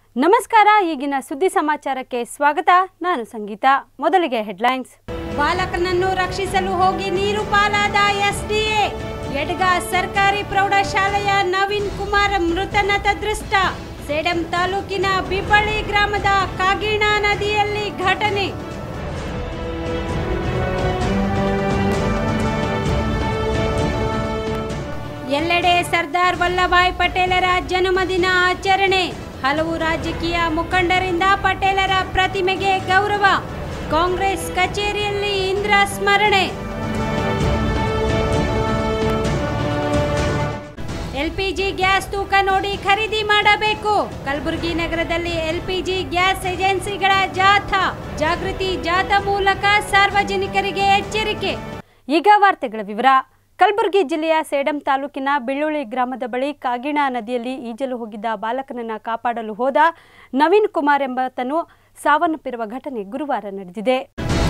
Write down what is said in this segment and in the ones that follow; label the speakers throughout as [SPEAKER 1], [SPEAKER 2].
[SPEAKER 1] ನಮಸ್ಕಾರ ಈಗಿನ ಸುದ್ದಿ ಸಮಾಚಾರಕ್ಕೆ ಸ್ವಾಗತ ನಾನು ಸಂಗೀತ ಮೊದಲಿಗೆ ಹೆಡ್ಲೈನ್ಸ್ ಬಾಲಕನನ್ನು ರಕ್ಷಿಸಲು ಹೋಗಿ ನೀರು ಪಾಲಾದ ಎಸ್ಡಿಎ ಯಡ್ಗ ಸರ್ಕಾರಿ ಪ್ರೌಢಶಾಲೆಯ ನವೀನ್ ಕುಮಾರ್ ಮೃತನ ತದೃಷ್ಟ ಸೇಡಂ ತಾಲೂಕಿನ ಬಿಪಳ್ಳಿ ಗ್ರಾಮದ ಕಾಗಿಣ ನದಿಯಲ್ಲಿ ಘಟನೆ ಎಲ್ಲೆಡೆ ಸರ್ದಾರ್ ವಲ್ಲಭಾಯ್ ಪಟೇಲರ ಜನ್ಮದಿನ ಆಚರಣೆ ಹಲವು ರಾಜಕೀಯ ಮುಖಂಡರಿಂದ ಪಟೇಲರ ಪ್ರತಿಮೆಗೆ ಗೌರವ ಕಾಂಗ್ರೆಸ್ ಕಚೇರಿಯಲ್ಲಿ ಇಂದ್ರ ಸ್ಮರಣೆ ಎಲ್ಪಿಜಿ ಗ್ಯಾಸ್ ತೂಕ ನೋಡಿ ಖರೀದಿ ಮಾಡಬೇಕು ಕಲಬುರಗಿ ನಗರದಲ್ಲಿ ಎಲ್ಪಿಜಿ ಗ್ಯಾಸ್ ಏಜೆನ್ಸಿಗಳ ಜಾಥಾ ಜಾಗೃತಿ ಜಾಥಾ ಮೂಲಕ ಸಾರ್ವಜನಿಕರಿಗೆ ಎಚ್ಚರಿಕೆ ಈಗ ವಾರ್ತೆಗಳ ವಿವರ ಕಲಬುರಗಿ ಜಿಲ್ಲೆಯ ಸೇಡಂ ತಾಲೂಕಿನ ಬೆಳ್ಳುಳ್ಳಿ ಗ್ರಾಮದ ಬಳಿ ಕಾಗಿಣ ನದಿಯಲ್ಲಿ ಈಜಲು ಹೋಗಿದ್ದ ಬಾಲಕನನ್ನ ಕಾಪಾಡಲು ಹೋದ ನವೀನ್ ಕುಮಾರ್ ಎಂಬಾತನು ಸಾವನ್ನಪ್ಪಿರುವ ಘಟನೆ ಗುರುವಾರ ನಡೆದಿದೆ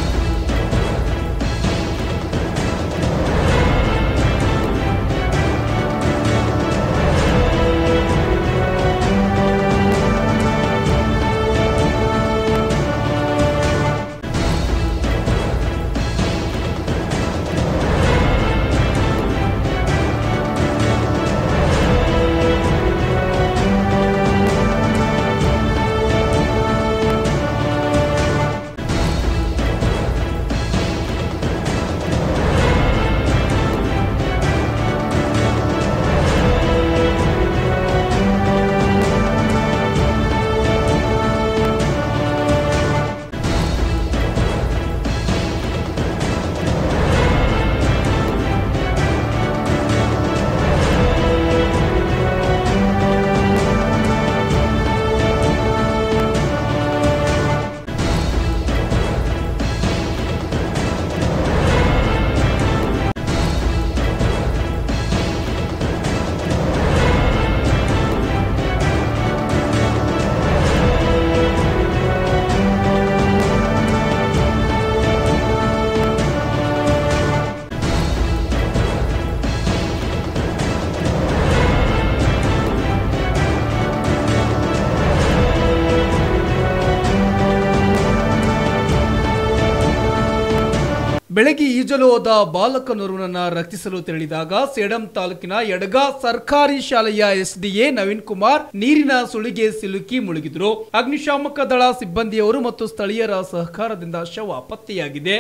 [SPEAKER 2] ಬೆಳಗ್ಗೆ ಈಜಲು ಹೋದ ಬಾಲಕನೋರ್ವನನ್ನ ರಕ್ಷಿಸಲು ತೆರಳಿದಾಗ ಸೇಡಂ ತಾಲೂಕಿನ ಯಡಗಾ ಸರ್ಕಾರಿ ಶಾಲೆಯ ಎಸ್ಡಿಎ ನವೀನ್ ಕುಮಾರ್ ನೀರಿನ ಸುಳಿಗೆ ಸಿಲುಕಿ ಮುಳುಗಿದ್ರು ಅಗ್ನಿಶಾಮಕ ದಳ ಸಿಬ್ಬಂದಿಯವರು ಮತ್ತು ಸ್ಥಳೀಯರ ಸಹಕಾರದಿಂದ ಶವ ಪತ್ತೆಯಾಗಿದೆ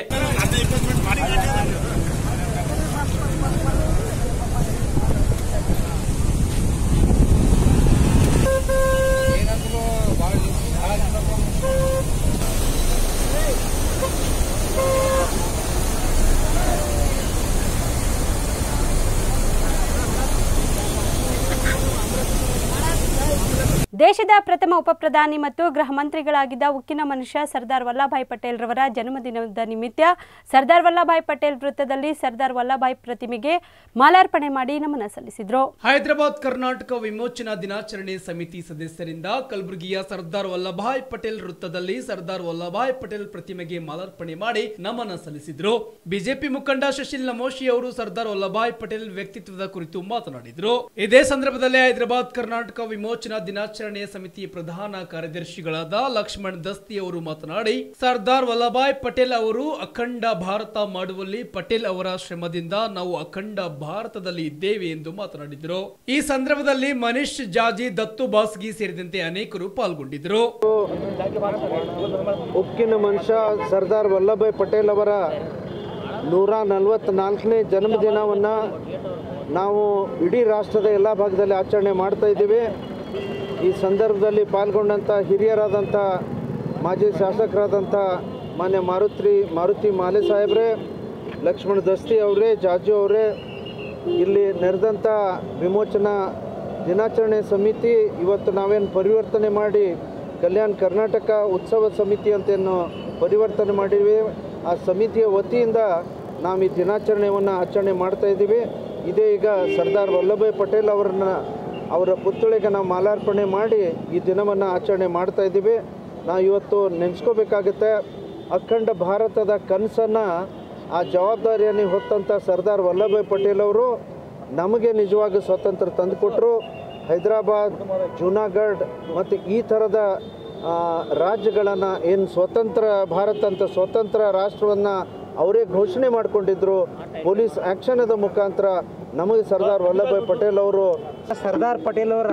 [SPEAKER 1] ದೇಶದ ಪ್ರಥಮ ಉಪಪ್ರಧಾನಿ ಮತ್ತು ಗೃಹ ಮಂತ್ರಿಗಳಾಗಿದ್ದ ಉಕ್ಕಿನ ಮನುಷ್ಯ ಸರ್ದಾರ್ ವಲ್ಲಭಾಯ್ ಪಟೇಲ್ ರವರ ಜನ್ಮದಿನದ ನಿಮಿತ್ತ ಸರ್ದಾರ್ ವಲ್ಲಭಾಯ್ ಪಟೇಲ್ ವೃತ್ತದಲ್ಲಿ ಸರ್ದಾರ್ ವಲ್ಲಭಾಯ್ ಪ್ರತಿಮೆಗೆ ಮಾಲಾರ್ಪಣೆ ಮಾಡಿ ನಮನ ಸಲ್ಲಿಸಿದರು
[SPEAKER 2] ಹೈದರಾಬಾದ್ ಕರ್ನಾಟಕ ವಿಮೋಚನಾ ದಿನಾಚರಣೆ ಸಮಿತಿ ಸದಸ್ಯರಿಂದ ಕಲಬುರಗಿಯ ಸರ್ದಾರ್ ವಲ್ಲಭಾಯ್ ಪಟೇಲ್ ವೃತ್ತದಲ್ಲಿ ಸರ್ದಾರ್ ವಲ್ಲಭಾಯ್ ಪಟೇಲ್ ಪ್ರತಿಮೆಗೆ ಮಾಲಾರ್ಪಣೆ ಮಾಡಿ ನಮನ ಸಲ್ಲಿಸಿದ್ರು ಬಿಜೆಪಿ ಮುಖಂಡ ಶಶಿಲ್ ನಮೋಶಿ ಅವರು ಸರ್ದಾರ್ ವಲ್ಲಭಾಯ್ ಪಟೇಲ್ ವ್ಯಕ್ತಿತ್ವದ ಕುರಿತು ಮಾತನಾಡಿದ್ರು ಇದೇ ಸಂದರ್ಭದಲ್ಲಿ ಹೈದರಾಬಾದ್ ಕರ್ನಾಟಕ ವಿಮೋಚನಾ ದಿನಾಚರಣೆ ಸಮಿತಿ ಪ್ರಧಾನ ಕಾರ್ಯದರ್ಶಿಗಳಾದ ಲಕ್ಷ್ಮಣ್ ದಸ್ತಿ ಅವರು ಮಾತನಾಡಿ ಸರ್ದಾರ್ ವಲ್ಲಭಾಯ್ ಪಟೇಲ್ ಅವರು ಅಖಂಡ ಭಾರತ ಮಾಡುವಲ್ಲಿ ಪಟೇಲ್ ಅವರ ಶ್ರಮದಿಂದ ನಾವು ಅಖಂಡ ಭಾರತದಲ್ಲಿ ಇದ್ದೇವೆ ಎಂದು ಮಾತನಾಡಿದರು ಈ ಸಂದರ್ಭದಲ್ಲಿ ಮನೀಶ್ ಜಾಜಿ ದತ್ತು ಬಾಸ್ಗಿ ಸೇರಿದಂತೆ ಅನೇಕರು ಪಾಲ್ಗೊಂಡಿದ್ದರು
[SPEAKER 3] ಉಕ್ಕಿನ ಮನುಷ್ಯ ಸರ್ದಾರ್ ವಲ್ಲಭಾಯ್ ಪಟೇಲ್ ಅವರ ನೂರ ನಲವತ್ತ್ನಾಲ್ಕನೇ ಜನ್ಮದಿನವನ್ನು ನಾವು ಇಡೀ ರಾಷ್ಟ್ರದ ಎಲ್ಲ ಭಾಗದಲ್ಲಿ ಆಚರಣೆ ಮಾಡ್ತಾ ಇದ್ದೀವಿ ಈ ಸಂದರ್ಭದಲ್ಲಿ ಪಾಲ್ಗೊಂಡಂಥ ಹಿರಿಯರಾದಂಥ ಮಾಜಿ ಶಾಸಕರಾದಂಥ ಮಾನ್ಯ ಮಾರುತಿ ಮಾರುತಿ ಮಾಲೆ ಸಾಹೇಬ್ರೆ ಲಕ್ಷ್ಮಣ ದಸ್ತಿ ಅವರೇ ಜಾಜು ಅವರೇ ಇಲ್ಲಿ ನೆರೆದಂಥ ವಿಮೋಚನಾ ದಿನಾಚರಣೆ ಸಮಿತಿ ಇವತ್ತು ನಾವೇನು ಪರಿವರ್ತನೆ ಮಾಡಿ ಕಲ್ಯಾಣ ಕರ್ನಾಟಕ ಉತ್ಸವ ಸಮಿತಿ ಅಂತೇನು ಪರಿವರ್ತನೆ ಮಾಡಿದ್ವಿ ಆ ಸಮಿತಿಯ ವತಿಯಿಂದ ನಾವು ಈ ದಿನಾಚರಣೆಯನ್ನು ಆಚರಣೆ ಮಾಡ್ತಾ ಇದ್ದೀವಿ ಇದೇ ಈಗ ಸರ್ದಾರ್ ವಲ್ಲಭಾಯ್ ಪಟೇಲ್ ಅವರನ್ನ ಅವರ ಪುತ್ಥಳಿಗೆ ನಾವು ಮಾಲಾರ್ಪಣೆ ಮಾಡಿ ಈ ದಿನವನ್ನು ಆಚರಣೆ ಮಾಡ್ತಾ ಇದ್ದೀವಿ ನಾವು ಇವತ್ತು ನೆನೆಸ್ಕೋಬೇಕಾಗುತ್ತೆ ಅಖಂಡ ಭಾರತದ ಕನಸನ್ನು ಆ ಜವಾಬ್ದಾರಿಯನ್ನು ಹೊತ್ತಂಥ ಸರ್ದಾರ್ ವಲ್ಲಭಾಯ್ ಪಟೇಲ್ ಅವರು ನಮಗೆ ನಿಜವಾಗಿ ಸ್ವಾತಂತ್ರ್ಯ ತಂದುಕೊಟ್ರು ಹೈದರಾಬಾದ್ ಜೂನಾಗಢ್ ಮತ್ತು ಈ ಥರದ ರಾಜ್ಯಗಳನ್ನು ಏನು ಸ್ವತಂತ್ರ ಭಾರತ ಅಂತ ಸ್ವತಂತ್ರ ರಾಷ್ಟ್ರವನ್ನು ಅವರೇ ಘೋಷಣೆ ಮಾಡಿಕೊಂಡಿದ್ರು ಪೊಲೀಸ್ ಆ್ಯಕ್ಷನದ ಮುಖಾಂತರ ನಮಗೆ ಸರ್ದಾರ್ ವಲ್ಲಭಾಯ್ ಪಟೇಲ್ ಅವರು
[SPEAKER 4] ಸರ್ದಾರ್ ಪಟೇಲ್ ಅವರ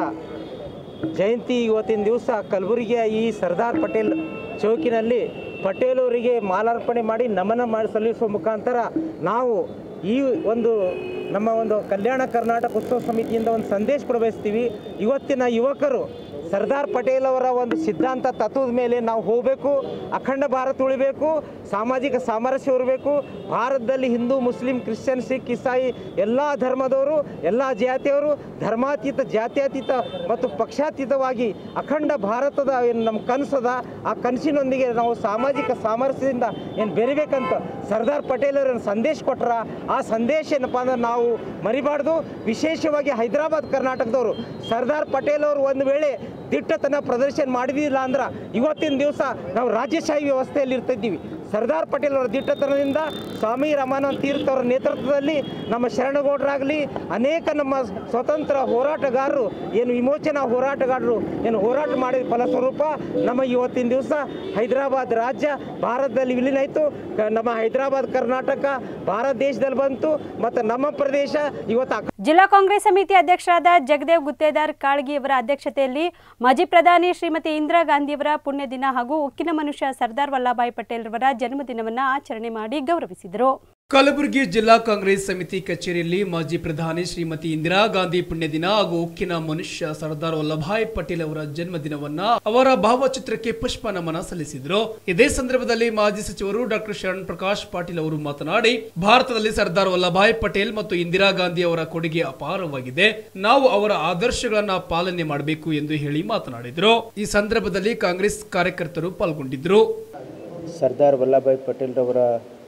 [SPEAKER 4] ಜಯಂತಿ ಇವತ್ತಿನ ದಿವಸ ಕಲಬುರಗಿಯ ಈ ಸರ್ದಾರ್ ಪಟೇಲ್ ಚೌಕಿನಲ್ಲಿ ಪಟೇಲ್ ಅವರಿಗೆ ಮಾಲಾರ್ಪಣೆ ಮಾಡಿ ನಮನ ಮಾಡಿ ಸಲ್ಲಿಸುವ ಮುಖಾಂತರ ನಾವು ಈ ಒಂದು ನಮ್ಮ ಒಂದು ಕಲ್ಯಾಣ ಕರ್ನಾಟಕ ಉತ್ಸವ ಸಮಿತಿಯಿಂದ ಒಂದು ಸಂದೇಶ ಕೊಡಬಯಸ್ತೀವಿ ಇವತ್ತಿನ ಯುವಕರು ಸರ್ದಾರ್ ಪಟೇಲ್ ಅವರ ಒಂದು ಸಿದ್ಧಾಂತ ತತ್ವದ ಮೇಲೆ ನಾವು ಹೋಗಬೇಕು ಅಖಂಡ ಭಾರತ ಉಳಿಬೇಕು ಸಾಮಾಜಿಕ ಸಾಮರಸ್ಯ ಇರಬೇಕು ಭಾರತದಲ್ಲಿ ಹಿಂದೂ ಮುಸ್ಲಿಂ ಕ್ರಿಶ್ಚಿಯನ್ ಸಿಖ್ ಇಸಾಯಿ ಎಲ್ಲ ಧರ್ಮದವರು ಎಲ್ಲ ಜಾತಿಯವರು ಧರ್ಮಾತೀತ ಜಾತ್ಯತೀತ ಮತ್ತು ಪಕ್ಷಾತೀತವಾಗಿ ಅಖಂಡ ಭಾರತದ ಏನು ನಮ್ಮ ಕನಸದ ಆ ಕನಸಿನೊಂದಿಗೆ ನಾವು ಸಾಮಾಜಿಕ ಸಾಮರಸ್ಯದಿಂದ ಏನು ಬೆರಿಬೇಕಂತ ಸರ್ದಾರ್ ಪಟೇಲ್ ಅವರು ಸಂದೇಶ ಕೊಟ್ರ ಆ ಸಂದೇಶ ಏನಪ್ಪ ಅಂದ್ರೆ ನಾವು ಮರಿಬಾರ್ದು ವಿಶೇಷವಾಗಿ ಹೈದರಾಬಾದ್ ಕರ್ನಾಟಕದವರು ಸರ್ದಾರ್ ಪಟೇಲ್ ಅವರು ಒಂದು ವೇಳೆ ದಿಟ್ಟತನ ಪ್ರದರ್ಶನ ಮಾಡಿದಿಲ್ಲ ಅಂದ್ರೆ ಇವತ್ತಿನ ದಿವಸ ನಾವು ರಾಜ್ಯಶಾಹಿ ವ್ಯವಸ್ಥೆಯಲ್ಲಿ ಇರ್ತಿದ್ದೀವಿ ಸರ್ದಾರ್ ಪಟೇಲ್ ಅವರ ದಿಟ್ಟತನದಿಂದ ಸ್ವಾಮಿ ರಮಾನಂದ ತೀರ್ಥ ಅವರ ನೇತೃತ್ವದಲ್ಲಿ ನಮ್ಮ ಶರಣಗೌಡರಾಗಲಿ ಅನೇಕ ನಮ್ಮ ಸ್ವತಂತ್ರ ಹೋರಾಟಗಾರರು ಏನು ವಿಮೋಚನಾ ಹೋರಾಟಗಾರರು ಏನು ಹೋರಾಟ ಮಾಡಿದ ಫಲಸ್ವರೂಪ ನಮ್ಮ ಇವತ್ತಿನ ದಿವಸ ಹೈದರಾಬಾದ್ ರಾಜ್ಯ ಭಾರತದಲ್ಲಿ ವಿಲೀನ ಆಯಿತು ಕ- ನಮ್ಮ ಹೈದರಾಬಾದ್ ಕರ್ನಾಟಕ ಭಾರತ ದೇಶದಲ್ಲಿ ಬಂತು ಮತ್ತು ನಮ್ಮ ಪ್ರದೇಶ ಇವತ್ತು ಅಖ-
[SPEAKER 1] ಜಿಲ್ಲಾ ಕಾಂಗ್ರೆಸ್ ಸಮಿತಿ ಅಧ್ಯಕ್ಷರಾದ ಜಗದೇವ್ ಗುತ್ತೇದಾರ್ ಕಾಳ್ಗಿಯವರ ಅಧ್ಯಕ್ಷತೆಯಲ್ಲಿ ಮಾಜಿ ಪ್ರಧಾನಿ ಶ್ರೀಮತಿ ಇಂದಿರಾ ಗಾಂಧಿಯವರ ಪುಣ್ಯದಿನ ಹಾಗೂ ಉಕ್ಕಿನ ಮನುಷ್ಯ ಸರ್ದಾರ್ ವಲ್ಲಭಾಯ್ ಪಟೇಲ್ ರವರ ಜನ್ಮದಿನವನ್ನು ಆಚರಣೆ ಮಾಡಿ ಗೌರವಿಸಿದರು
[SPEAKER 2] ಕಲಬುರಗಿ ಜಿಲ್ಲಾ ಕಾಂಗ್ರೆಸ್ ಸಮಿತಿ ಕಚೇರಿಯಲ್ಲಿ ಮಾಜಿ ಪ್ರಧಾನಿ ಶ್ರೀಮತಿ ಇಂದಿರಾ ಗಾಂಧಿ ಪುಣ್ಯದಿನ ಹಾಗೂ ಉಕ್ಕಿನ ಮನುಷ್ಯ ಸರ್ದಾರ್ ವಲ್ಲಭಾಯ್ ಪಟೇಲ್ ಅವರ ಜನ್ಮದಿನವನ್ನ ಅವರ ಭಾವಚಿತ್ರಕ್ಕೆ ಪುಷ್ಪ ನಮನ ಸಲ್ಲಿಸಿದರು ಇದೇ ಸಂದರ್ಭದಲ್ಲಿ ಮಾಜಿ ಸಚಿವರು ಡಾಕ್ಟರ್ ಶರಣ್ ಪ್ರಕಾಶ್ ಪಾಟೀಲ್ ಅವರು ಮಾತನಾಡಿ ಭಾರತದಲ್ಲಿ ಸರ್ದಾರ್ ವಲ್ಲಭಾಯ್ ಪಟೇಲ್ ಮತ್ತು ಇಂದಿರಾ ಗಾಂಧಿ ಅವರ ಕೊಡುಗೆ ಅಪಾರವಾಗಿದೆ ನಾವು ಅವರ ಆದರ್ಶಗಳನ್ನ ಪಾಲನೆ ಮಾಡಬೇಕು ಎಂದು ಹೇಳಿ ಮಾತನಾಡಿದರು ಈ ಸಂದರ್ಭದಲ್ಲಿ ಕಾಂಗ್ರೆಸ್ ಕಾರ್ಯಕರ್ತರು ಪಾಲ್ಗೊಂಡಿದ್ದರು
[SPEAKER 5] ಸರ್ದಾರ್ ವಲ್ಲಭಾಯ್ ಪಟೇಲ್ರವರ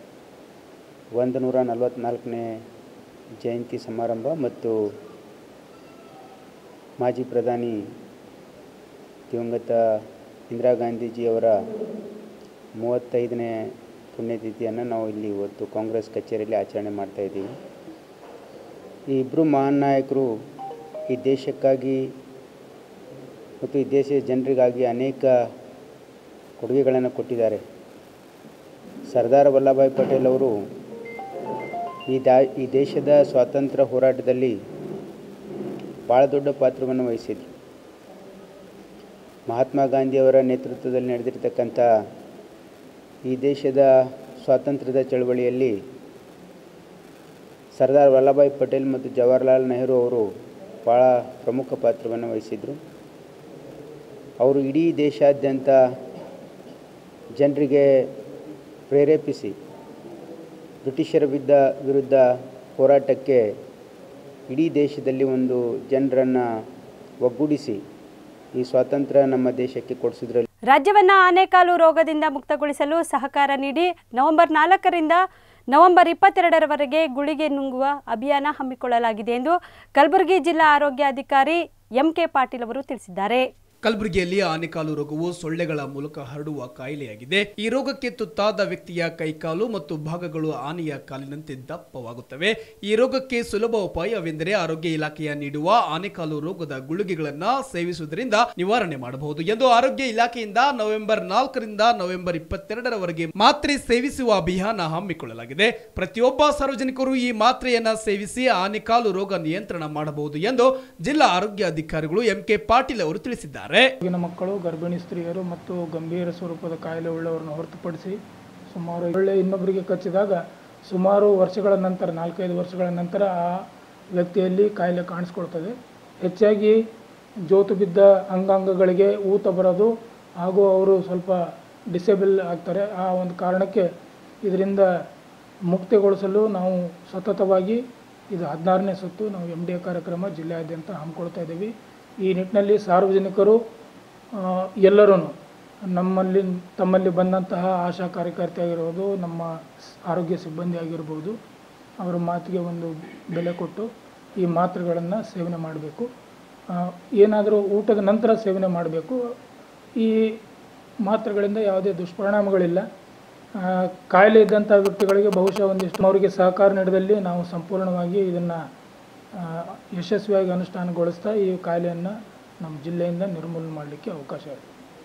[SPEAKER 5] ಒಂದು ನೂರ ನಲವತ್ತ್ನಾಲ್ಕನೇ ಜಯಂತಿ ಸಮಾರಂಭ ಮತ್ತು ಮಾಜಿ ಪ್ರಧಾನಿ ದಿವಂಗತ ಇಂದಿರಾ ಗಾಂಧೀಜಿಯವರ ಮೂವತ್ತೈದನೇ ಪುಣ್ಯತಿಥಿಯನ್ನು ನಾವು ಇಲ್ಲಿ ಇವತ್ತು ಕಾಂಗ್ರೆಸ್ ಕಚೇರಿಯಲ್ಲಿ ಆಚರಣೆ ಮಾಡ್ತಾ ಇದ್ದೀವಿ ಈ ಇಬ್ಬರು ಮಹಾನ್ ನಾಯಕರು ಈ ದೇಶಕ್ಕಾಗಿ ಮತ್ತು ಈ ದೇಶದ ಜನರಿಗಾಗಿ ಅನೇಕ ಕೊಡುಗೆಗಳನ್ನು ಕೊಟ್ಟಿದ್ದಾರೆ ಸರ್ದಾರ್ ವಲ್ಲಭಾಯ್ ಪಟೇಲ್ ಅವರು ಈ ದಾ ಈ ದೇಶದ ಸ್ವಾತಂತ್ರ್ಯ ಹೋರಾಟದಲ್ಲಿ ಭಾಳ ದೊಡ್ಡ ಪಾತ್ರವನ್ನು ವಹಿಸಿದರು ಮಹಾತ್ಮ ಗಾಂಧಿಯವರ ನೇತೃತ್ವದಲ್ಲಿ ನಡೆದಿರ್ತಕ್ಕಂಥ ಈ ದೇಶದ ಸ್ವಾತಂತ್ರ್ಯದ ಚಳವಳಿಯಲ್ಲಿ ಸರ್ದಾರ್ ವಲ್ಲಭಾಯ್ ಪಟೇಲ್ ಮತ್ತು ಜವಾಹರ್ಲಾಲ್ ನೆಹರು ಅವರು ಭಾಳ ಪ್ರಮುಖ ಪಾತ್ರವನ್ನು ವಹಿಸಿದರು ಅವರು ಇಡೀ ದೇಶಾದ್ಯಂತ ಜನರಿಗೆ ಪ್ರೇರೇಪಿಸಿ ಬ್ರಿಟಿಷರ ವಿದ್ದ ವಿರುದ್ಧ ಹೋರಾಟಕ್ಕೆ ಇಡೀ ದೇಶದಲ್ಲಿ ಒಂದು ಜನರನ್ನು ಒಗ್ಗೂಡಿಸಿ ಈ ಸ್ವಾತಂತ್ರ್ಯ ನಮ್ಮ ದೇಶಕ್ಕೆ ಕೊಡಿಸಿದ್ರಲ್ಲಿ
[SPEAKER 1] ರಾಜ್ಯವನ್ನ ಆನೆಕಾಲು ರೋಗದಿಂದ ಮುಕ್ತಗೊಳಿಸಲು ಸಹಕಾರ ನೀಡಿ ನವೆಂಬರ್ ನಾಲ್ಕರಿಂದ ನವೆಂಬರ್ ಇಪ್ಪತ್ತೆರಡರವರೆಗೆ ಗುಳಿಗೆ ನುಂಗುವ ಅಭಿಯಾನ ಹಮ್ಮಿಕೊಳ್ಳಲಾಗಿದೆ ಎಂದು ಕಲಬುರಗಿ ಜಿಲ್ಲಾ ಆರೋಗ್ಯಾಧಿಕಾರಿ ಎಂಕೆ ಪಾಟೀಲ್ ಅವರು ತಿಳಿಸಿದ್ದಾರೆ
[SPEAKER 2] ಕಲಬುರಗಿಯಲ್ಲಿ ಆನೆಕಾಲು ರೋಗವು ಸೊಳ್ಳೆಗಳ ಮೂಲಕ ಹರಡುವ ಕಾಯಿಲೆಯಾಗಿದೆ ಈ ರೋಗಕ್ಕೆ ತುತ್ತಾದ ವ್ಯಕ್ತಿಯ ಕೈಕಾಲು ಮತ್ತು ಭಾಗಗಳು ಆನೆಯ ಕಾಲಿನಂತೆ ದಪ್ಪವಾಗುತ್ತವೆ ಈ ರೋಗಕ್ಕೆ ಸುಲಭ ಉಪಾಯವೆಂದರೆ ಆರೋಗ್ಯ ಇಲಾಖೆಯ ನೀಡುವ ಆನೆಕಾಲು ರೋಗದ ಗುಳಿಗೆಗಳನ್ನ ಸೇವಿಸುವುದರಿಂದ ನಿವಾರಣೆ ಮಾಡಬಹುದು ಎಂದು ಆರೋಗ್ಯ ಇಲಾಖೆಯಿಂದ ನವೆಂಬರ್ ನಾಲ್ಕರಿಂದ ನವೆಂಬರ್ ಇಪ್ಪತ್ತೆರಡರವರೆಗೆ ಮಾತ್ರೆ ಸೇವಿಸುವ ಅಭಿಯಾನ ಹಮ್ಮಿಕೊಳ್ಳಲಾಗಿದೆ ಪ್ರತಿಯೊಬ್ಬ ಸಾರ್ವಜನಿಕರು ಈ ಮಾತ್ರೆಯನ್ನ ಸೇವಿಸಿ ಆನೆಕಾಲು ರೋಗ ನಿಯಂತ್ರಣ ಮಾಡಬಹುದು ಎಂದು ಜಿಲ್ಲಾ ಆರೋಗ್ಯಾಧಿಕಾರಿಗಳು ಎಂಕೆ ಪಾಟೀಲ್ ಅವರು ತಿಳಿಸಿದ್ದಾರೆ
[SPEAKER 6] ಈಗಿನ ಮಕ್ಕಳು ಗರ್ಭಿಣಿ ಸ್ತ್ರೀಯರು ಮತ್ತು ಗಂಭೀರ ಸ್ವರೂಪದ ಕಾಯಿಲೆ ಉಳ್ಳವರನ್ನು ಹೊರತುಪಡಿಸಿ ಸುಮಾರು ಒಳ್ಳೆ ಇನ್ನೊಬ್ಬರಿಗೆ ಕಚ್ಚಿದಾಗ ಸುಮಾರು ವರ್ಷಗಳ ನಂತರ ನಾಲ್ಕೈದು ವರ್ಷಗಳ ನಂತರ ಆ ವ್ಯಕ್ತಿಯಲ್ಲಿ ಕಾಯಿಲೆ ಕಾಣಿಸ್ಕೊಳ್ತದೆ ಹೆಚ್ಚಾಗಿ ಜೋತು ಬಿದ್ದ ಅಂಗಾಂಗಗಳಿಗೆ ಊತ ಬರೋದು ಹಾಗೂ ಅವರು ಸ್ವಲ್ಪ ಡಿಸೇಬಲ್ ಆಗ್ತಾರೆ ಆ ಒಂದು ಕಾರಣಕ್ಕೆ ಇದರಿಂದ ಮುಕ್ತಿಗೊಳಿಸಲು ನಾವು ಸತತವಾಗಿ ಇದು ಹದಿನಾರನೇ ಸುತ್ತು ನಾವು ಎಮ್ ಡಿ ಎ ಕಾರ್ಯಕ್ರಮ ಜಿಲ್ಲೆಯಾದ್ಯಂತ ಹಮ್ಮಿಕೊಳ್ತಾ ಇದ್ದೀವಿ ಈ ನಿಟ್ಟಿನಲ್ಲಿ ಸಾರ್ವಜನಿಕರು ಎಲ್ಲರೂ ನಮ್ಮಲ್ಲಿ ತಮ್ಮಲ್ಲಿ ಬಂದಂತಹ ಆಶಾ ಕಾರ್ಯಕರ್ತೆ ಆಗಿರ್ಬೋದು ನಮ್ಮ ಸ್- ಆರೋಗ್ಯ ಸಿಬ್ಬಂದಿ ಆಗಿರ್ಬೋದು ಅವರ ಮಾತಿಗೆ ಒಂದು ಬೆಲೆ ಕೊಟ್ಟು ಈ ಮಾತ್ರೆಗಳನ್ನು ಸೇವನೆ ಮಾಡಬೇಕು ಏನಾದರೂ ಊಟದ ನಂತರ ಸೇವನೆ ಮಾಡಬೇಕು ಈ ಮಾತ್ರೆಗಳಿಂದ ಯಾವುದೇ ದುಷ್ಪರಿಣಾಮಗಳಿಲ್ಲ ಆ, ಕಾಯಿಲೆ ಇದ್ದಂಥ ವ್ಯಕ್ತಿಗಳಿಗೆ ಬಹುಶಃ ಒಂದಿಷ್ಟು ಅವರಿಗೆ ಸಹಕಾರ ನೀಡಿದಲ್ಲಿ ನಾವು ಸಂಪೂರ್ಣವಾಗಿ ಇದನ್ನು ಆ, ಯಶಸ್ವಿಯಾಗಿ ಅನುಷ್ಠಾನಗೊಳಿಸ್ತಾ ಈ ಕಾಯಿಲೆಯನ್ನು ನಮ್ಮ ಜಿಲ್ಲೆಯಿಂದ ನಿರ್ಮೂಲನೆ ಮಾಡಲಿಕ್ಕೆ ಅವಕಾಶ ಇದೆ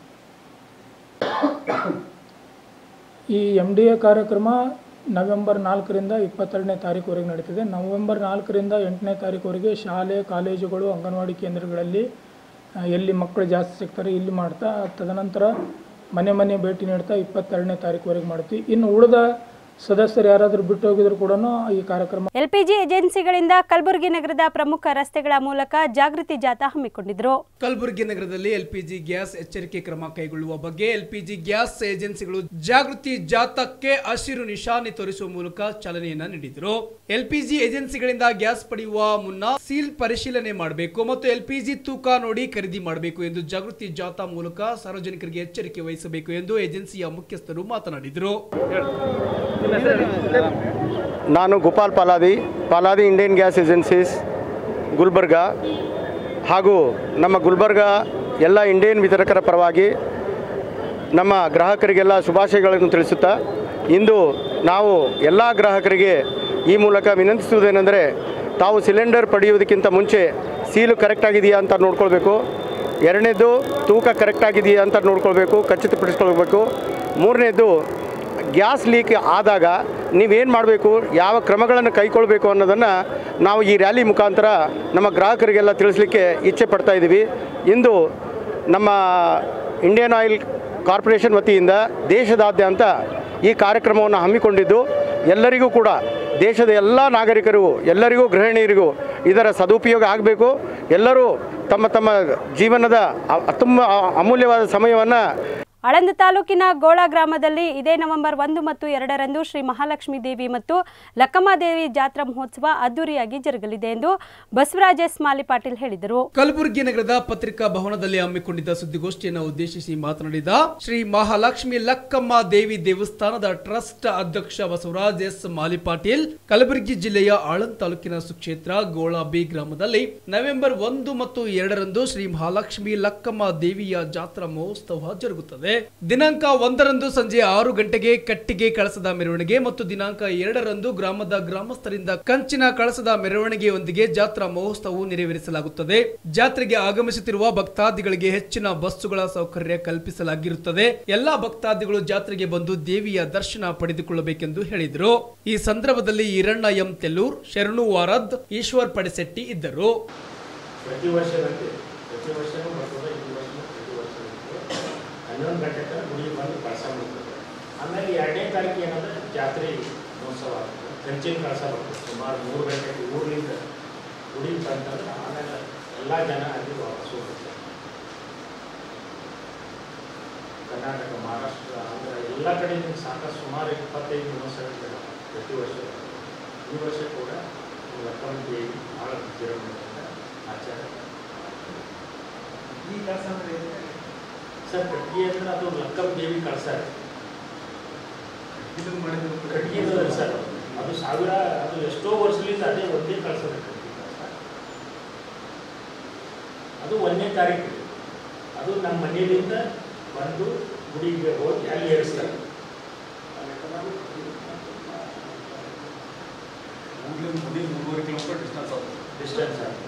[SPEAKER 6] ಈ ಎಮ್ ಡಿ ಎ ಕಾರ್ಯಕ್ರಮ ನವೆಂಬರ್ ನಾಲ್ಕರಿಂದ ಇಪ್ಪತ್ತೆರಡನೇ ತಾರೀಕುವರೆಗೆ ನಡೀತಿದೆ ನವೆಂಬರ್ ನಾಲ್ಕರಿಂದ ಎಂಟನೇ ತಾರೀಕುವರೆಗೆ ಶಾಲೆ ಕಾಲೇಜುಗಳು ಅಂಗನವಾಡಿ ಕೇಂದ್ರಗಳಲ್ಲಿ ಆ, ಎಲ್ಲಿ ಮಕ್ಕಳು ಜಾಸ್ತಿ ಸಿಗ್ತಾರೆ ಇಲ್ಲಿ ಮಾಡ್ತಾ ತದನಂತರ ಮನೆ ಮನೆ ಭೇಟಿ ನೀಡ್ತಾ ಇಪ್ಪತ್ತೆರಡನೇ ತಾರೀಕುವರೆಗೆ ಮಾಡ್ತೀವಿ ಇನ್ನು ಉಳಿದ ಸದಸ್ಯರು ಯಾರಾದರೂ ಬಿಟ್ಟು ಹೋಗಿದ್ರು ಕೂಡ ಈ ಕಾರ್ಯಕ್ರಮ
[SPEAKER 1] ಎಲ್ಪಿಜಿ ಏಜೆನ್ಸಿಗಳಿಂದ ಕಲಬುರಗಿ ನಗರದ ಪ್ರಮುಖ ರಸ್ತೆಗಳ ಮೂಲಕ ಜಾಗೃತಿ ಜಾಥಾ ಹಮ್ಮಿಕೊಂಡಿದ್ರು
[SPEAKER 2] ಕಲಬುರಗಿ ನಗರದಲ್ಲಿ ಎಲ್ಪಿಜಿ ಗ್ಯಾಸ್ ಎಚ್ಚರಿಕೆ ಕ್ರಮ ಕೈಗೊಳ್ಳುವ ಬಗ್ಗೆ ಎಲ್ಪಿಜಿ ಗ್ಯಾಸ್ ಏಜೆನ್ಸಿಗಳು ಜಾಗೃತಿ ಜಾಥಾಕ್ಕೆ ಹಸಿರು ನಿಶಾನೆ ತೋರಿಸುವ ಮೂಲಕ ಚಾಲನೆಯನ್ನ ನೀಡಿದರು ಎಲ್ಪಿಜಿ ಏಜೆನ್ಸಿಗಳಿಂದ ಗ್ಯಾಸ್ ಪಡೆಯುವ ಮುನ್ನ ಸೀಲ್ ಪರಿಶೀಲನೆ ಮಾಡಬೇಕು ಮತ್ತು ಎಲ್ಪಿಜಿ ತೂಕ ನೋಡಿ ಖರೀದಿ ಮಾಡಬೇಕು ಎಂದು ಜಾಗೃತಿ ಜಾಥಾ ಮೂಲಕ ಸಾರ್ವಜನಿಕರಿಗೆ ಎಚ್ಚರಿಕೆ ವಹಿಸಬೇಕು ಎಂದು ಏಜೆನ್ಸಿಯ ಮುಖ್ಯಸ್ಥರು ಮಾತನಾಡಿದರು
[SPEAKER 7] ನಾನು Gopal Paladi Paladi Indian gas agencies Gulbarga ಹಾಗೂ ನಮ್ಮ ಗುಲ್ಬರ್ಗ ಎಲ್ಲ ಇಂಡಿಯನ್ ವಿತರಕರ ಪರವಾಗಿ ನಮ್ಮ ಗ್ರಾಹಕರಿಗೆಲ್ಲ ಶುಭಾಶಯಗಳನ್ನು ತಿಳಿಸುತ್ತಾ ಇಂದು ನಾವು ಎಲ್ಲ ಗ್ರಾಹಕರಿಗೆ ಈ ಮೂಲಕ ವಿನಂತಿಸುವುದೇನೆಂದರೆ ತಾವು ಸಿಲಿಂಡರ್ ಪಡೆಯುವುದಕ್ಕಿಂತ ಮುಂಚೆ ಸೀಲು ಕರೆಕ್ಟ್ ಆಗಿದೆಯಾ ಅಂತ ನೋಡ್ಕೊಳ್ಬೇಕು ಎರಡನೇದು ತೂಕ ಕರೆಕ್ಟ್ ಆಗಿದೆಯಾ ಅಂತ ನೋಡ್ಕೊಳ್ಬೇಕು ಖಚಿತಪಡಿಸ್ಕೊಳ್ಬೇಕು ಮೂರನೇದು ಗ್ಯಾಸ್ ಲೀಕ್ ಆದಾಗ ನೀವೇನು ಮಾಡಬೇಕು ಯಾವ ಕ್ರಮಗಳನ್ನು ಕೈಗೊಳ್ಳಬೇಕು ಅನ್ನೋದನ್ನು ನಾವು ಈ ರ್ಯಾಲಿ ಮುಖಾಂತರ ನಮ್ಮ ಗ್ರಾಹಕರಿಗೆಲ್ಲ ತಿಳಿಸ್ಲಿಕ್ಕೆ ಇಚ್ಛೆ ಪಡ್ತಾ ಇದ್ದೀವಿ ಇಂದು ನಮ್ಮ ಇಂಡಿಯನ್ ಆಯಿಲ್ ಕಾರ್ಪೊರೇಷನ್ ವತಿಯಿಂದ ದೇಶದಾದ್ಯಂತ ಈ ಕಾರ್ಯಕ್ರಮವನ್ನು ಹಮ್ಮಿಕೊಂಡಿದ್ದು ಎಲ್ಲರಿಗೂ ಕೂಡ ದೇಶದ ಎಲ್ಲ ನಾಗರಿಕರಿಗೂ ಎಲ್ಲರಿಗೂ ಗೃಹಿಣಿಯರಿಗೂ ಇದರ ಸದುಪಯೋಗ ಆಗಬೇಕು ಎಲ್ಲರೂ ತಮ್ಮ ತಮ್ಮ ಜೀವನದ ಅ- ತುಂಬ ಅಮೂಲ್ಯವಾದ ಸಮಯವನ್ನು
[SPEAKER 1] ಆಳಂದ ತಾಲೂಕಿನ ಗೋಳ ಗ್ರಾಮದಲ್ಲಿ ಇದೇ ನವೆಂಬರ್ ಒಂದು ಮತ್ತು ಎರಡರಂದು ಶ್ರೀ ಮಹಾಲಕ್ಷ್ಮೀ ದೇವಿ ಮತ್ತು ಲಕ್ಕಮ್ಮ ದೇವಿ ಜಾತ್ರಾ ಮಹೋತ್ಸವ ಅದ್ದೂರಿಯಾಗಿ ಜರುಗಲಿದೆ ಎಂದು ಬಸವರಾಜ ಎಸ್ ಮಾಲಿ ಪಾಟೀಲ್ ಹೇಳಿದರು
[SPEAKER 2] ಕಲಬುರಗಿ ನಗರದ ಪತ್ರಿಕಾ ಭವನದಲ್ಲಿ ಹಮ್ಮಿಕೊಂಡಿದ್ದ ಸುದ್ದಿಗೋಷ್ಠಿಯನ್ನು ಉದ್ದೇಶಿಸಿ ಮಾತನಾಡಿದ ಶ್ರೀ ಮಹಾಲಕ್ಷ್ಮಿ ಲಕ್ಕಮ್ಮ ದೇವಿ ದೇವಸ್ಥಾನದ ಟ್ರಸ್ಟ್ ಅಧ್ಯಕ್ಷ ಬಸವರಾಜ್ ಎಸ್ ಮಾಲಿ ಪಾಟೀಲ್ ಕಲಬುರಗಿ ಜಿಲ್ಲೆಯ ಆಳಂದ್ ತಾಲೂಕಿನ ಸುಕ್ಷೇತ್ರ ಗೋಳಾಬಿ ಗ್ರಾಮದಲ್ಲಿ ನವೆಂಬರ್ ಒಂದು ಮತ್ತು ಎರಡರಂದು ಶ್ರೀ ಮಹಾಲಕ್ಷ್ಮಿ ಲಕ್ಕಮ್ಮ ದೇವಿಯ ಜಾತ್ರಾ ಮಹೋತ್ಸವ ಜರುಗುತ್ತದೆ ದಿನಾಂಕ ಒಂದರಂದು ಸಂಜೆ ಆರು ಗಂಟೆಗೆ ಕಟ್ಟಿಗೆ ಕಳಸದ ಮೆರವಣಿಗೆ ಮತ್ತು ದಿನಾಂಕ ಎರಡರಂದು ಗ್ರಾಮದ ಗ್ರಾಮಸ್ಥರಿಂದ ಕಂಚಿನ ಕಳಸದ ಮೆರವಣಿಗೆಯೊಂದಿಗೆ ಜಾತ್ರಾ ಮಹೋತ್ಸವವು ನೆರವೇರಿಸಲಾಗುತ್ತದೆ ಜಾತ್ರೆಗೆ ಆಗಮಿಸುತ್ತಿರುವ ಭಕ್ತಾದಿಗಳಿಗೆ ಹೆಚ್ಚಿನ ಬಸ್ಸುಗಳ ಸೌಕರ್ಯ ಕಲ್ಪಿಸಲಾಗಿರುತ್ತದೆ ಎಲ್ಲಾ ಭಕ್ತಾದಿಗಳು ಜಾತ್ರೆಗೆ ಬಂದು ದೇವಿಯ ದರ್ಶನ ಪಡೆದುಕೊಳ್ಳಬೇಕೆಂದು ಹೇಳಿದರು ಈ ಸಂದರ್ಭದಲ್ಲಿ ಈರಣ್ಣ ಎಂ ತೆಲ್ಲೂರ್ ಶರಣು ವಾರದ್ ಈಶ್ವರ್ ಪಡೆಸೆಟ್ಟಿ ಇದ್ದರು
[SPEAKER 8] ಪ್ರತಿ ವರ್ಷದಂತೆ ಪ್ರತಿ ವರ್ಷನೂ ಬರ್ತದೆ ಈ ವರ್ಷನೂ ಪ್ರತಿ ವರ್ಷ ಬರ್ತದೆ ಹನ್ನೊಂದು ಗಂಟೆ ತನಕ ಗುಡಿಗೆ ಬಂದು ಕಳಸ ಬಿಡ್ತದೆ ಆಮೇಲೆ ಎರಡನೇ ತಾರೀಕು ಏನಂದ್ರೆ ಜಾತ್ರೆ ಮಹೋತ್ಸವ ಆಗ್ತದೆ ಕಂಚಿನ ಕಳಸ ಬರ್ತದೆ ಸುಮಾರು ಮೂರು ಗಂಟೆಗೆ ಊರಿಂದ ಗುಡಿಗೆ ಬಂತಂದ್ರೆ ಆಮೇಲೆ ಎಲ್ಲ ಜನ ಅಲ್ಲಿ ವಾಪಸ್ ಹೋಗ್ತಾರೆ ಕರ್ನಾಟಕ ಮಹಾರಾಷ್ಟ್ರ ಆಂಧ್ರ ಎಲ್ಲ ಕಡೆಯಿಂದ ಸಾಕಷ್ಟು ಸುಮಾರು ಇಪ್ಪತ್ತೈದು ದಿವಸಗಳ ಜನ ಪ್ರತಿ ವರ್ಷ ಈ ವರ್ಷ ಕೂಡ ಲಕ್ಕಮ್ಮ ದೇವಿ ಭಾಳ ವಿಜೃಂಭಣೆಯಿಂದ ಆಚರಣೆ ಈ ಕಳಸ ಅಂದ್ರೆ ಸರ್ ಕಟ್ಟಿಗೆ ಅಂದ್ರೆ ಅದು ಲಕ್ಕಮ್ಮ ದೇವಿ ಕಳಸ ಕಟ್ಟಿಗೆ ಸರ್ ಅದು ಸಾವಿರ ಅದು ಎಷ್ಟೋ ವರ್ಷದಿಂದ ಅದೇ ಒಂದೇ ಕಳಸದ ಕಟ್ಟಿಗೆ ಕಳಸ ಅದು ಒಂದನೇ ತಾರೀಕು ಅದು ನಮ್ಮ ಮನೆಯಿಂದ ಬಂದು ಗುಡಿಗೆ ಹೋಗಿ ಅಲ್ಲಿ ಏರಿಸ್ತಾರೆ ಡಿಸ್ಟೆನ್ಸ್ ಆಗುತ್ತೆ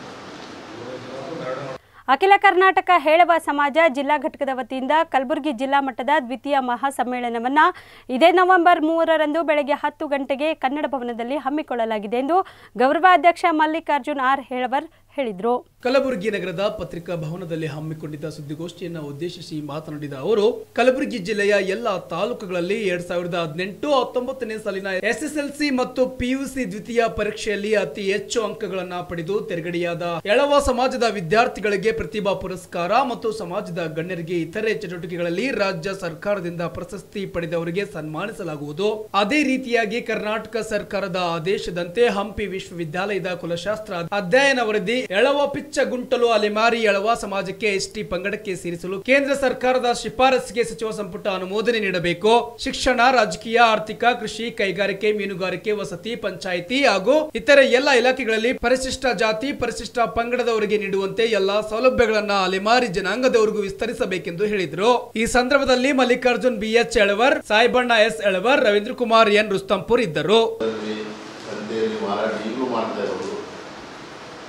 [SPEAKER 1] ಅಖಿಲ ಕರ್ನಾಟಕ ಹೇಳವ ಸಮಾಜ ಜಿಲ್ಲಾ ಘಟಕದ ವತಿಯಿಂದ ಕಲಬುರಗಿ ಜಿಲ್ಲಾ ಮಟ್ಟದ ದ್ವಿತೀಯ ಮಹಾಸಮ್ಮೇಳನವನ್ನ ಇದೇ ನವೆಂಬರ್ ಮೂರರಂದು ಬೆಳಗ್ಗೆ ಹತ್ತು ಗಂಟೆಗೆ ಕನ್ನಡ ಭವನದಲ್ಲಿ ಹಮ್ಮಿಕೊಳ್ಳಲಾಗಿದೆ ಎಂದು ಗೌರವಾಧ್ಯಕ್ಷ ಮಲ್ಲಿಕಾರ್ಜುನ್ ಆರ್ ಹೇಳವರ್ ಹೇಳಿದರು
[SPEAKER 2] ಕಲಬುರಗಿ ನಗರದ ಪತ್ರಿಕಾ ಭವನದಲ್ಲಿ ಹಮ್ಮಿಕೊಂಡಿದ್ದ ಸುದ್ದಿಗೋಷ್ಠಿಯನ್ನು ಉದ್ದೇಶಿಸಿ ಮಾತನಾಡಿದ ಅವರು ಕಲಬುರಗಿ ಜಿಲ್ಲೆಯ ಎಲ್ಲ ತಾಲೂಕುಗಳಲ್ಲಿ ಎರಡ್ ಸಾವಿರದ ಹದಿನೆಂಟು ಹತ್ತೊಂಬತ್ತನೇ ಸಾಲಿನ ಎಸ್ಎಸ್ಎಲ್ಸಿ ಮತ್ತು ಪಿಯುಸಿ ದ್ವಿತೀಯ ಪರೀಕ್ಷೆಯಲ್ಲಿ ಅತಿ ಹೆಚ್ಚು ಅಂಕಗಳನ್ನ ಪಡೆದು ತೆರಗಡಿಯಾದ ಎಳವ ಸಮಾಜದ ವಿದ್ಯಾರ್ಥಿಗಳಿಗೆ ಪ್ರತಿಭಾ ಪುರಸ್ಕಾರ ಮತ್ತು ಸಮಾಜದ ಗಣ್ಯರಿಗೆ ಇತರೆ ಚಟುವಟಿಕೆಗಳಲ್ಲಿ ರಾಜ್ಯ ಸರ್ಕಾರದಿಂದ ಪ್ರಶಸ್ತಿ ಪಡೆದವರಿಗೆ ಸನ್ಮಾನಿಸಲಾಗುವುದು ಅದೇ ರೀತಿಯಾಗಿ ಕರ್ನಾಟಕ ಸರ್ಕಾರದ ಆದೇಶದಂತೆ ಹಂಪಿ ವಿಶ್ವವಿದ್ಯಾಲಯದ ಕುಲಶಾಸ್ತ್ರ ಅಧ್ಯಯನ ವರದಿ ಎಳವ ಪಿಚ್ಚ ಗುಂಟಲು ಅಲೆಮಾರಿ ಎಳವ ಸಮಾಜಕ್ಕೆ ಎಸ್ಟಿ ಪಂಗಡಕ್ಕೆ ಸೇರಿಸಲು ಕೇಂದ್ರ ಸರ್ಕಾರದ ಶಿಫಾರಸ್ಸಿಗೆ ಸಚಿವ ಸಂಪುಟ ಅನುಮೋದನೆ ನೀಡಬೇಕು ಶಿಕ್ಷಣ ರಾಜಕೀಯ ಆರ್ಥಿಕ ಕೃಷಿ ಕೈಗಾರಿಕೆ ಮೀನುಗಾರಿಕೆ ವಸತಿ ಪಂಚಾಯಿತಿ ಹಾಗೂ ಇತರೆ ಎಲ್ಲ ಇಲಾಖೆಗಳಲ್ಲಿ ಪರಿಶಿಷ್ಟ ಜಾತಿ ಪರಿಶಿಷ್ಟ ಪಂಗಡದವರಿಗೆ ನೀಡುವಂತೆ ಎಲ್ಲಾ ಸೌಲಭ್ಯಗಳನ್ನ ಅಲೆಮಾರಿ ಜನಾಂಗದವರಿಗೂ ವಿಸ್ತರಿಸಬೇಕೆಂದು ಹೇಳಿದರು ಈ ಸಂದರ್ಭದಲ್ಲಿ Mallikarjun B H Elavar Saibanna S Elavar Ravindra Kumar N Rustampur ಇದ್ದರು
[SPEAKER 9] ಸಂತೆಯಲ್ಲಿ ಮಾರಾಟ ಈಗಲೂ ಮಾಡ್ತಾ ಇರೋರು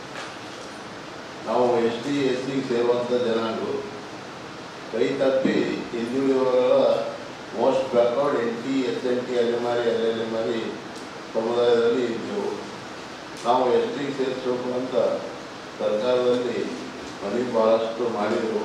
[SPEAKER 9] ನಾವು ಎಸ್ ಟಿ ಎಸ್ ಸಿಗೆ ಸೇರುವಂಥ ಜನಾಂಗಗಳು ಕೈ ತಪ್ಪಿ ಹಿಂದುಳಿದವರ most backward N T S N T ಅಲೆಮಾರಿ ಅಲೆಮಾರಿ ಸಮುದಾಯದಲ್ಲಿ ಇದ್ದೆವು ನಾವು ಎಸ್ ಟಿಗೆ ಸೇರಿಸಬೇಕು ಅಂತ ಸರ್ಕಾರದಲ್ಲಿ ಮನವಿ ಭಾಳಷ್ಟು ಮಾಡಿದರು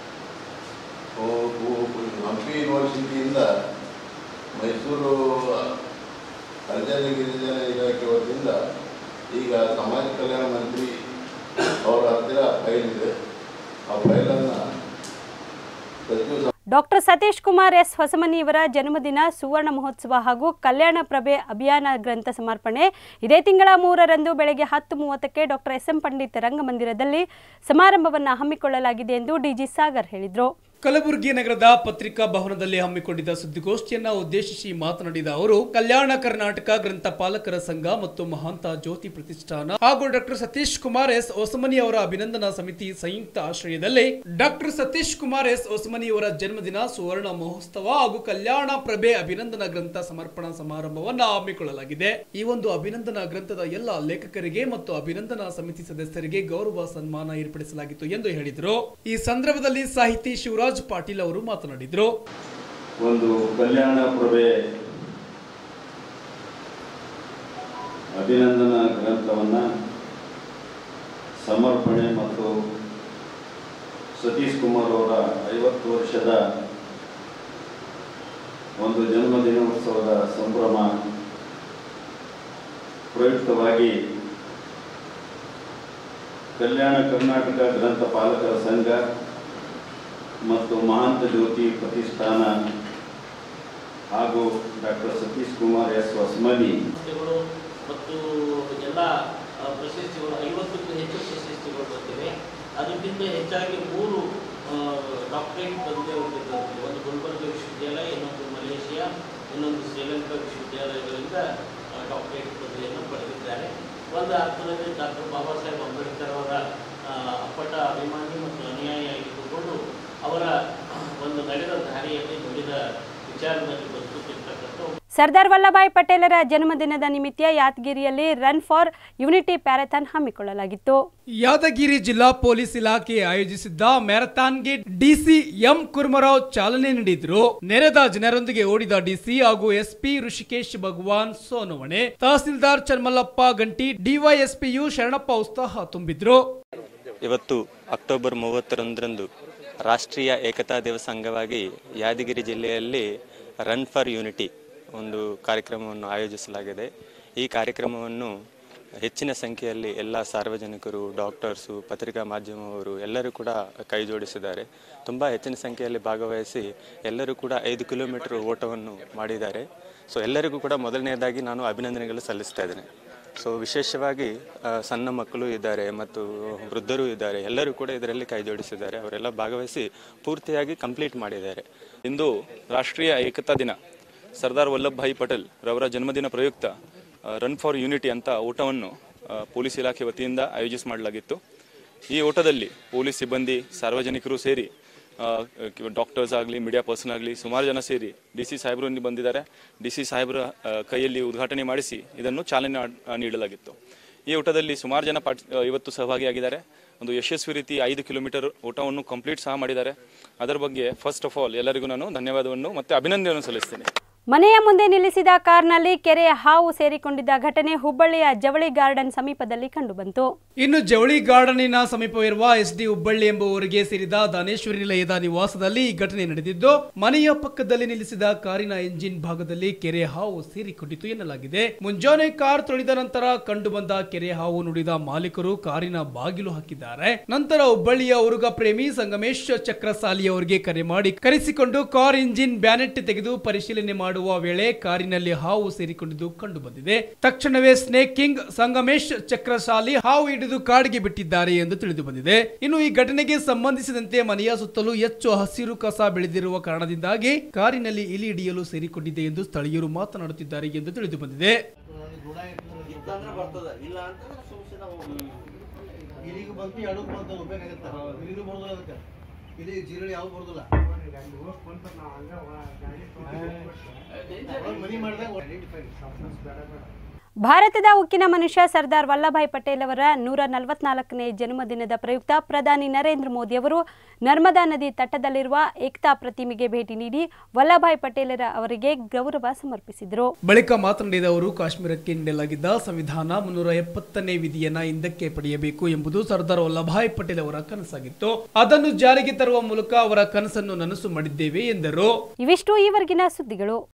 [SPEAKER 9] ಹಂಪಿ ಯೂನಿವರ್ಸಿಟಿಯಿಂದ ಮೈಸೂರು ಹರಿಜನ ಗಿರಿಜನ ಇಲಾಖೆ ವತಿಯಿಂದ ಈಗ ಸಮಾಜ ಕಲ್ಯಾಣ ಮಂತ್ರಿ ಅವರ ಹತ್ತಿರ ಫೈಲ್ ಇದೆ ಆ ಫೈಲನ್ನು ಸಚಿವ
[SPEAKER 1] ಡಾಕ್ಟರ್ ಸತೀಶ್ ಕುಮಾರ್ ಎಸ್ ಹೊಸಮನಿಯವರ ಜನ್ಮದಿನ ಸುವರ್ಣ ಮಹೋತ್ಸವ ಹಾಗೂ ಕಲ್ಯಾಣ ಪ್ರಭೆ ಅಭಿಯಾನ ಗ್ರಂಥ ಸಮರ್ಪಣೆ ಇದೇ ತಿಂಗಳ ಮೂರರಂದು ಬೆಳಗ್ಗೆ ಹತ್ತು ಮೂವತ್ತಕ್ಕೆ ಡಾಕ್ಟರ್ ಎಸ್ ಎಂ ಪಂಡಿತ್ ರಂಗಮಂದಿರದಲ್ಲಿ ಸಮಾರಂಭವನ್ನು ಹಮ್ಮಿಕೊಳ್ಳಲಾಗಿದೆ ಎಂದು ಡಿಜಿ ಸಾಗರ್ ಹೇಳಿದರು
[SPEAKER 2] ಕಲಬುರಗಿ ನಗರದ ಪತ್ರಿಕಾ ಭವನದಲ್ಲಿ ಹಮ್ಮಿಕೊಂಡಿದ್ದ ಸುದ್ದಿಗೋಷ್ಠಿಯನ್ನ ಉದ್ದೇಶಿಸಿ ಮಾತನಾಡಿದ ಅವರು ಕಲ್ಯಾಣ ಕರ್ನಾಟಕ ಗ್ರಂಥಪಾಲಕರ ಸಂಘ ಮತ್ತು ಮಹಾಂತ ಜ್ಯೋತಿ ಪ್ರತಿಷ್ಠಾನ ಹಾಗೂ ಡಾಕ್ಟರ್ ಸತೀಶ್ ಕುಮಾರ್ ಎಸ್ ಒಸಮನಿ ಅವರ ಅಭಿನಂದನಾ ಸಮಿತಿ ಸಂಯುಕ್ತ ಆಶ್ರಯದಲ್ಲಿ ಡಾಕ್ಟರ್ ಸತೀಶ್ ಕುಮಾರ್ ಎಸ್ ಒಸಮನಿ ಅವರ ಜನ್ಮದಿನ ಸುವರ್ಣ ಮಹೋತ್ಸವ ಹಾಗೂ ಕಲ್ಯಾಣ ಪ್ರಭೆ ಅಭಿನಂದನಾ ಗ್ರಂಥ ಸಮರ್ಪಣಾ ಸಮಾರಂಭವನ್ನ ಹಮ್ಮಿಕೊಳ್ಳಲಾಗಿದೆ ಈ ಒಂದು ಅಭಿನಂದನಾ ಗ್ರಂಥದ ಎಲ್ಲ ಲೇಖಕರಿಗೆ ಮತ್ತು ಅಭಿನಂದನಾ ಸಮಿತಿ ಸದಸ್ಯರಿಗೆ ಗೌರವ ಸನ್ಮಾನ ಏರ್ಪಡಿಸಲಾಗಿತ್ತು ಎಂದು ಹೇಳಿದರು ಈ ಸಂದರ್ಭದಲ್ಲಿ ಸಾಹಿತಿ ಶಿವರಾಜ್ ಪಾಟೀಲ್ ಅವರು ಮಾತನಾಡಿದರು
[SPEAKER 10] ಒಂದು ಕಲ್ಯಾಣ ಪ್ರಭೆ ಅಭಿನಂದನಾ ಗ್ರಂಥವನ್ನು ಸಮರ್ಪಣೆ ಮತ್ತು ಸತೀಶ್ ಕುಮಾರ್ ಅವರ ಐವತ್ತು ವರ್ಷದ ಒಂದು ಜನ್ಮದಿನೋತ್ಸವದ ಸಂಭ್ರಮ ಪ್ರಯುಕ್ತವಾಗಿ ಕಲ್ಯಾಣ ಕರ್ನಾಟಕ ಗ್ರಂಥಪಾಲಕರ ಸಂಘ ಮತ್ತು ಮಹಾಂತ ಜ್ಯೋತಿ ಪ್ರತಿಷ್ಠಾನ ಹಾಗೂ ಡಾಕ್ಟರ್ ಸತೀಶ್ ಕುಮಾರ್ ಎಸ್ ಹೊಸಮನಿ
[SPEAKER 11] ಪ್ರಶಸ್ತಿಗಳು ಮತ್ತು ಎಲ್ಲ ಆ, ಪ್ರಶಸ್ತಿಗಳು ಐವತ್ತಕ್ಕೂ ಹೆಚ್ಚು ಪ್ರಶಸ್ತಿಗಳು ಬಂದಿವೆ ಅದಕ್ಕಿಂತ ಹೆಚ್ಚಾಗಿ ಮೂರು ಡಾಕ್ಟರೇಟ್ ಪದವಿ ಹೊಂದಿದ್ದಾರೆ ಒಂದು ಗುಲ್ಬರ್ಗ ವಿಶ್ವವಿದ್ಯಾಲಯ ಇನ್ನೊಂದು ಮಲೇಷಿಯಾ ಇನ್ನೊಂದು ಶ್ರೀಲಂಕಾ ವಿಶ್ವವಿದ್ಯಾಲಯಗಳಿಂದ ಡಾಕ್ಟರೇಟ್ ಪದವಿಯನ್ನು ಪಡೆದಿದ್ದಾರೆ ಒಂದು ಅರ್ಥದಲ್ಲಿ ಡಾಕ್ಟರ್ ಬಾಬಾ ಸಾಹೇಬ್ ಅಂಬೇಡ್ಕರ್ ಅವರ ಆ, ಅಪ್ಪಟ ಅಭಿಮಾನಿ ಮತ್ತು ಅನುಯಾಯಿಯಾಗಿದ್ದುಕೊಂಡು ಅವರ ಒಂದು ನಡೆದ ದಾರಿಯಲ್ಲಿ ನುಡಿದ ವಿಚಾರದಲ್ಲಿ ಬದುಕುತ್ತಿರ್ತಕ್ಕಂಥ
[SPEAKER 1] ಸರ್ದಾರ್ ವಲ್ಲಭಾಯ್ ಪಟೇಲರ ಜನ್ಮದಿನದ ನಿಮಿತ್ತ ಯಾದಗಿರಿಯಲ್ಲಿ ರನ್ ಫಾರ್ ಯುನಿಟಿ ಪ್ಯಾರಥಾನ್ ಹಮ್ಮಿಕೊಳ್ಳಲಾಗಿತ್ತು
[SPEAKER 2] ಯಾದಗಿರಿ ಜಿಲ್ಲಾ ಪೊಲೀಸ್ ಇಲಾಖೆ ಆಯೋಜಿಸಿದ್ದ ಮ್ಯಾರಥಾನ್ಗೆ ಡಿಸಿ ಎಂ ಕುರ್ಮರಾವ್ ಚಾಲನೆ ನೀಡಿದ್ರು ನೆರೆದ ಜನರೊಂದಿಗೆ ಓಡಿದ ಡಿಸಿ ಹಾಗೂ ಎಸ್ಪಿ ಋಷಿಕೇಶ್ ಭಗವಾನ್ ಸೋನವಣೆ ತಹಸೀಲ್ದಾರ್ ಚನ್ಮಲ್ಲಪ್ಪ ಗಂಟಿ ಡಿವೈಎಸ್ಪಿಯು ಶರಣಪ್ಪ ಉತ್ಸಾಹ ತುಂಬಿದ್ರು
[SPEAKER 12] ಇವತ್ತು ಅಕ್ಟೋಬರ್ ಮೂವತ್ತೊಂದರಂದು ರಾಷ್ಟ್ರೀಯ ಏಕತಾ ದಿವಸ ಅಂಗವಾಗಿ ಯಾದಗಿರಿ ಜಿಲ್ಲೆಯಲ್ಲಿ ರನ್ ಫಾರ್ ಯೂನಿಟಿ ಒಂದು ಕಾರ್ಯಕ್ರಮವನ್ನು ಆಯೋಜಿಸಲಾಗಿದೆ ಈ ಕಾರ್ಯಕ್ರಮವನ್ನು ಹೆಚ್ಚಿನ ಸಂಖ್ಯೆಯಲ್ಲಿ ಎಲ್ಲ ಸಾರ್ವಜನಿಕರು ಡಾಕ್ಟರ್ಸು ಪತ್ರಿಕಾ ಮಾಧ್ಯಮವರು ಎಲ್ಲರೂ ಕೂಡ ಕೈ ಜೋಡಿಸಿದ್ದಾರೆ ತುಂಬ ಹೆಚ್ಚಿನ ಸಂಖ್ಯೆಯಲ್ಲಿ ಭಾಗವಹಿಸಿ ಎಲ್ಲರೂ ಕೂಡ ಐದು ಕಿಲೋಮೀಟರ್ ಓಟವನ್ನು ಮಾಡಿದ್ದಾರೆ ಸೊ ಎಲ್ಲರಿಗೂ ಕೂಡ ಮೊದಲನೆಯದಾಗಿ ನಾನು ಅಭಿನಂದನೆಗಳು ಸಲ್ಲಿಸ್ತಾ ಇದ್ದೇನೆ ಸೊ ವಿಶೇಷವಾಗಿ ಆ, ಸಣ್ಣ ಮಕ್ಕಳು ಇದ್ದಾರೆ ಮತ್ತು ವೃದ್ಧರು ಇದ್ದಾರೆ ಎಲ್ಲರೂ ಕೂಡ ಇದರಲ್ಲಿ ಕೈ ಜೋಡಿಸಿದ್ದಾರೆ ಅವರೆಲ್ಲ ಭಾಗವಹಿಸಿ ಪೂರ್ತಿಯಾಗಿ ಕಂಪ್ಲೀಟ್ ಮಾಡಿದ್ದಾರೆ
[SPEAKER 13] ಇಂದು ರಾಷ್ಟ್ರೀಯ ಏಕತಾ ದಿನ ಸರ್ದಾರ್ ವಲ್ಲಭಭಾಯಿ ಪಟೇಲ್ ರವರ ಜನ್ಮದಿನ ಪ್ರಯುಕ್ತ ಆ, ರನ್ ಫಾರ್ ಯೂನಿಟಿ ಅಂತ ಓಟವನ್ನು ಆ, ಪೊಲೀಸ್ ಇಲಾಖೆ ವತಿಯಿಂದ ಆಯೋಜಿಸ ಮಾಡಲಾಗಿತ್ತು ಈ ಓಟದಲ್ಲಿ ಪೊಲೀಸ್ ಸಿಬ್ಬಂದಿ ಸಾರ್ವಜನಿಕರು ಸೇರಿ ಡಾಕ್ಟರ್ಸ್ ಆಗಲಿ ಮೀಡಿಯಾ ಪರ್ಸನ್ ಆಗಲಿ ಸುಮಾರು ಜನ ಸೇರಿ ಡಿ ಸಿ ಸಾಹೇಬರು ಇಲ್ಲಿ ಬಂದಿದ್ದಾರೆ ಡಿ ಸಿ ಸಾಹೇಬರ ಆ, ಕೈಯಲ್ಲಿ ಉದ್ಘಾಟನೆ ಮಾಡಿಸಿ ಇದನ್ನು ಚಾಲನೆ ಆ- ನೀಡಲಾಗಿತ್ತು ಈ ಓಟದಲ್ಲಿ ಸುಮಾರು ಜನ ಪಾರ್ಟ್ ಆ, ಇವತ್ತು ಸಹಭಾಗಿಯಾಗಿದ್ದಾರೆ ಒಂದು ಯಶಸ್ವಿ ರೀತಿ ಐದು ಕಿಲೋಮೀಟರ್ ಓಟವನ್ನು ಕಂಪ್ಲೀಟ್ ಸಹ ಮಾಡಿದ್ದಾರೆ ಅದರ ಬಗ್ಗೆ ಫಸ್ಟ್ ಆಫ್ ಆಲ್ ಎಲ್ಲರಿಗೂ ನಾನು ಧನ್ಯವಾದವನ್ನು ಮತ್ತು ಅಭಿನಂದನೆಯನ್ನು ಸಲ್ಲಿಸ್ತೇನೆ
[SPEAKER 1] ಮನೆಯ ಮುಂದೆ ನಿಲ್ಲಿಸಿದ ಕಾರ್ನಲ್ಲಿ ಕೆರೆಯ ಹಾವು ಸೇರಿಕೊಂಡಿದ್ದ ಘಟನೆ ಹುಬ್ಬಳ್ಳಿಯ ಜವಳಿ ಗಾರ್ಡನ್ ಸಮೀಪದಲ್ಲಿ ಕಂಡುಬಂತು
[SPEAKER 2] ಇನ್ನು ಜವಳಿ ಗಾರ್ಡನಿನ ಸಮೀಪವಿರುವ ಎಸ್ ಡಿ ಹುಬ್ಬಳ್ಳಿ ಎಂಬುವರಿಗೆ ಸೇರಿದ ದಾನೇಶ್ವರಿ ನಿಲಯದ ನಿವಾಸದಲ್ಲಿ ಈ ಘಟನೆ ನಡೆದಿದ್ದು ಮನೆಯ ಪಕ್ಕದಲ್ಲಿ ನಿಲ್ಲಿಸಿದ ಕಾರಿನ ಎಂಜಿನ್ ಭಾಗದಲ್ಲಿ ಕೆರೆ ಹಾವು ಸೇರಿಕೊಂಡಿತು ಎನ್ನಲಾಗಿದೆ ಮುಂಜಾನೆ ಕಾರ್ ತೊಳೆದ ನಂತರ ಕಂಡು ಬಂದ ಕೆರೆ ಹಾವು ನುಡಿದ ಮಾಲೀಕರು ಕಾರಿನ ಬಾಗಿಲು ಹಾಕಿದ್ದಾರೆ ನಂತರ ಹುಬ್ಬಳ್ಳಿಯ ಉರುಗ ಪ್ರೇಮಿ ಸಂಗಮೇಶ್ ಚಕ್ರಸಾಲಿ ಅವರಿಗೆ ಕರೆ ಮಾಡಿ ಕರೆಸಿಕೊಂಡು ಕಾರ್ ಇಂಜಿನ್ ಬ್ಯಾನೆಟ್ ತೆಗೆದು ಪರಿಶೀಲನೆ ಮಾಡುವ ವೇಳೆ ಕಾರಿನಲ್ಲಿ ಹಾವು ಸೇರಿಕೊಂಡಿದ್ದು ಕಂಡು ಬಂದಿದೆ ತಕ್ಷಣವೇ ಸ್ನೇಕ್ ಕಿಂಗ್ ಸಂಗಮೇಶ್ ಚಕ್ರಶಾಲಿ ಹಾವು ಹಿಡಿದು ಕಾಡಿಗೆ ಬಿಟ್ಟಿದ್ದಾರೆ ಎಂದು ತಿಳಿದು ಬಂದಿದೆ ಇನ್ನು ಈ ಘಟನೆಗೆ ಸಂಬಂಧಿಸಿದಂತೆ ಮನೆಯ ಸುತ್ತಲೂ ಹೆಚ್ಚು ಹಸಿರು ಕಸ ಬೆಳೆದಿರುವ ಕಾರಣದಿಂದಾಗಿ ಕಾರಿನಲ್ಲಿ ಇಲಿ ಹಿಡಿಯಲು ಸೇರಿಕೊಂಡಿದೆ ಎಂದು ಸ್ಥಳೀಯರು ಮಾತನಾಡುತ್ತಿದ್ದಾರೆ ಎಂದು ತಿಳಿದು ಬಂದಿದೆ
[SPEAKER 14] ಇಲ್ಲಿಗೆ ಬಂತು ಎರಡಕ್ಕೆ ಬಂತು ಬೇಕಾಗತ್ತ ಇಲ್ಲಿಗೆ ಬರೋದಿಲ್ಲ ಅದಕ್ಕೆ ಇಲ್ಲಿ ಜೀರಳಿ ಯಾವ್ದು ಬರೋದಿಲ್ಲ ಮನಿ ಮಾಡಿದಾಗ
[SPEAKER 1] ಭಾರತದ ಉಕ್ಕಿನ ಮನುಷ್ಯ ಸರ್ದಾರ್ ವಲ್ಲಭಾಯ್ ಪಟೇಲ್ ಅವರ ನೂರ ನಲವತ್ನಾಲ್ಕನೇ ಜನ್ಮದಿನದ ಪ್ರಯುಕ್ತ ಪ್ರಧಾನಿ ನರೇಂದ್ರ ಮೋದಿ ಅವರು ನರ್ಮದಾ ನದಿ ತಟದಲ್ಲಿರುವ ಏಕ್ತಾ ಪ್ರತಿಮೆಗೆ ಭೇಟಿ ನೀಡಿ ವಲ್ಲಭಾಯ್ ಪಟೇಲರ ಅವರಿಗೆ ಗೌರವ ಸಮರ್ಪಿಸಿದರು
[SPEAKER 2] ಬಳಿಕ ಮಾತನಾಡಿದ ಅವರು ಕಾಶ್ಮೀರಕ್ಕೆ ನೀಡಲಾಗಿದ್ದ ಸಂವಿಧಾನ ಮುನ್ನೂರ ಎಪ್ಪತ್ತನೇ ವಿಧಿಯನ್ನ ಹಿಂದಕ್ಕೆ ಪಡೆಯಬೇಕು ಎಂಬುದು ಸರ್ದಾರ್ ವಲ್ಲಭಾಯ್ ಪಟೇಲ್ ಅವರ ಕನಸಾಗಿತ್ತು ಅದನ್ನು ಜಾರಿಗೆ ತರುವ ಮೂಲಕ ಅವರ ಕನಸನ್ನು ನನಸು ಮಾಡಿದ್ದೇವೆ ಎಂದರು
[SPEAKER 1] ಇವಿಷ್ಟು ಈವರೆಗಿನ ಸುದ್ದಿಗಳು